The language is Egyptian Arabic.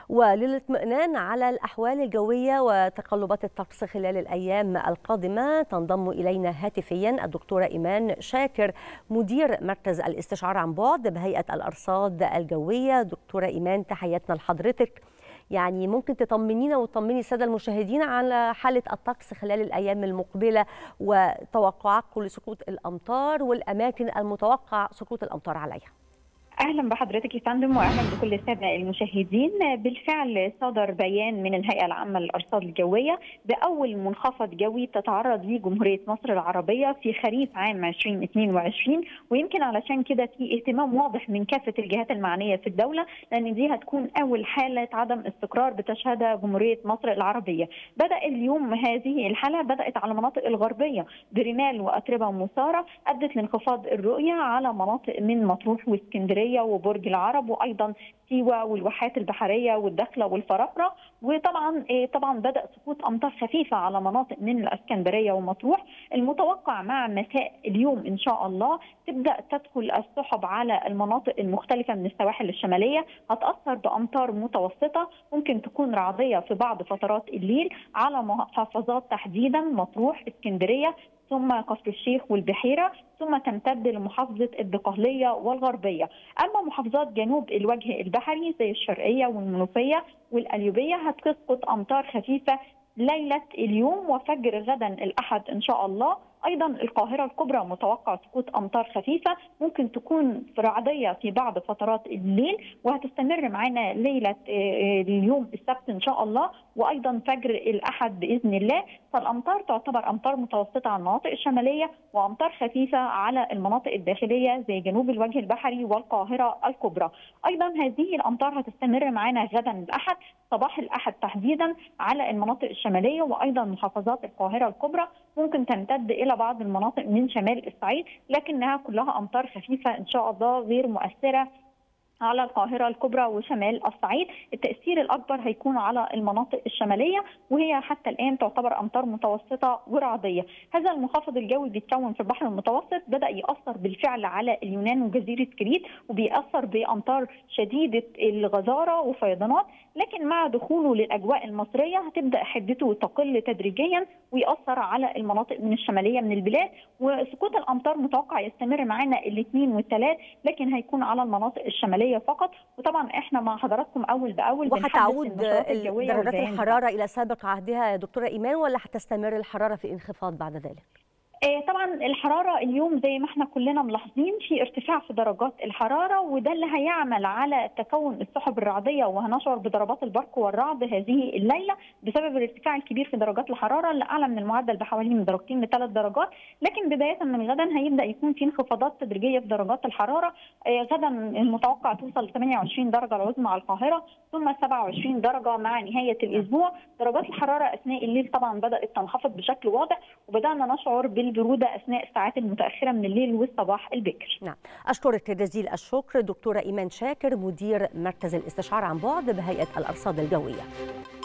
وللاطمئنان على الأحوال الجوية وتقلبات الطقس خلال الأيام القادمة تنضم إلينا هاتفيا الدكتورة إيمان شاكر مدير مركز الاستشعار عن بعد بهيئة الأرصاد الجوية دكتورة إيمان تحياتنا لحضرتك يعني ممكن تطمنينا وتطمني الساده المشاهدين على حاله الطقس خلال الايام المقبله وتوقعاتكم لسقوط الامطار والاماكن المتوقع سقوط الامطار عليها. اهلا بحضرتك يا فندم واهلا بكل الساده المشاهدين بالفعل صدر بيان من الهيئه العامه للارصاد الجويه باول منخفض جوي تتعرض ليه جمهوريه مصر العربيه في خريف عام 2022 ويمكن علشان كده في اهتمام واضح من كافه الجهات المعنيه في الدوله لان دي هتكون اول حاله عدم استقرار بتشهدها جمهوريه مصر العربيه بدا اليوم هذه الحاله بدات على المناطق الغربيه برمال واتربه مثاره ادت لانخفاض الرؤيه على مناطق من مطروح واسكندريه وبرج العرب وايضا سيوه والواحات البحريه والدخله والفرافره وطبعا طبعا بدا سقوط امطار خفيفه على مناطق من الاسكندريه ومطروح المتوقع مع مساء اليوم ان شاء الله تبدا تدخل السحب على المناطق المختلفه من السواحل الشماليه هتاثر بامطار متوسطه ممكن تكون رعديه في بعض فترات الليل على محافظات تحديدا مطروح اسكندريه ثم كفر الشيخ والبحيره ثم تمتد لمحافظه الدقهليه والغربيه، اما محافظات جنوب الوجه البحري زي الشرقيه والمنوفيه والقليوبيه هتسقط امطار خفيفه ليله اليوم وفجر غدا الاحد ان شاء الله ايضا القاهره الكبرى متوقع سقوط امطار خفيفه ممكن تكون رعديه في بعض فترات الليل وهتستمر معانا ليله اليوم السبت ان شاء الله وايضا فجر الاحد باذن الله فالامطار تعتبر امطار متوسطه على المناطق الشماليه وامطار خفيفه على المناطق الداخليه زي جنوب الوجه البحري والقاهره الكبرى ايضا هذه الامطار هتستمر معانا غدا الاحد صباح الاحد تحديدا على المناطق الشماليه وايضا محافظات القاهره الكبرى ممكن تمتد الى بعض المناطق من شمال الصعيد لكنها كلها امطار خفيفه ان شاء الله غير مؤثره على القاهرة الكبرى وشمال الصعيد التأثير الأكبر هيكون على المناطق الشمالية وهي حتى الآن تعتبر أمطار متوسطة ورعدية هذا المنخفض الجوي بيتكون في البحر المتوسط بدأ يأثر بالفعل على اليونان وجزيرة كريت وبيأثر بأمطار شديدة الغزارة وفيضانات لكن مع دخوله للأجواء المصرية هتبدأ حدته تقل تدريجيا ويأثر على المناطق من الشمالية من البلاد وسقوط الأمطار متوقع يستمر معانا الاثنين والثلاث لكن هيكون على المناطق الشمالية فقط وطبعا احنا مع حضراتكم اول باول وهتعود درجات الحراره الى سابق عهدها يا دكتوره ايمان ولا هتستمر الحراره في انخفاض بعد ذلك؟ طبعا الحراره اليوم زي ما احنا كلنا ملاحظين في ارتفاع في درجات الحراره وده اللي هيعمل على تكون السحب الرعديه وهنشعر بضربات البرق والرعد هذه الليله بسبب الارتفاع الكبير في درجات الحراره اللي اعلى من المعدل بحوالي من درجتين لثلاث درجات لكن بدايه من غدا هيبدا يكون في انخفاضات تدريجيه في درجات الحراره غدا المتوقع توصل ل 28 درجه العظمى على القاهره ثم 27 درجه مع نهايه الاسبوع درجات الحراره اثناء الليل طبعا بدات تنخفض بشكل واضح وبدانا نشعر بالبروده اثناء الساعات المتاخره من الليل والصباح البكر. نعم، اشكرك جزيل الشكر دكتوره ايمان شاكر مدير مركز الاستشعار عن بعد بهيئه الارصاد الجويه.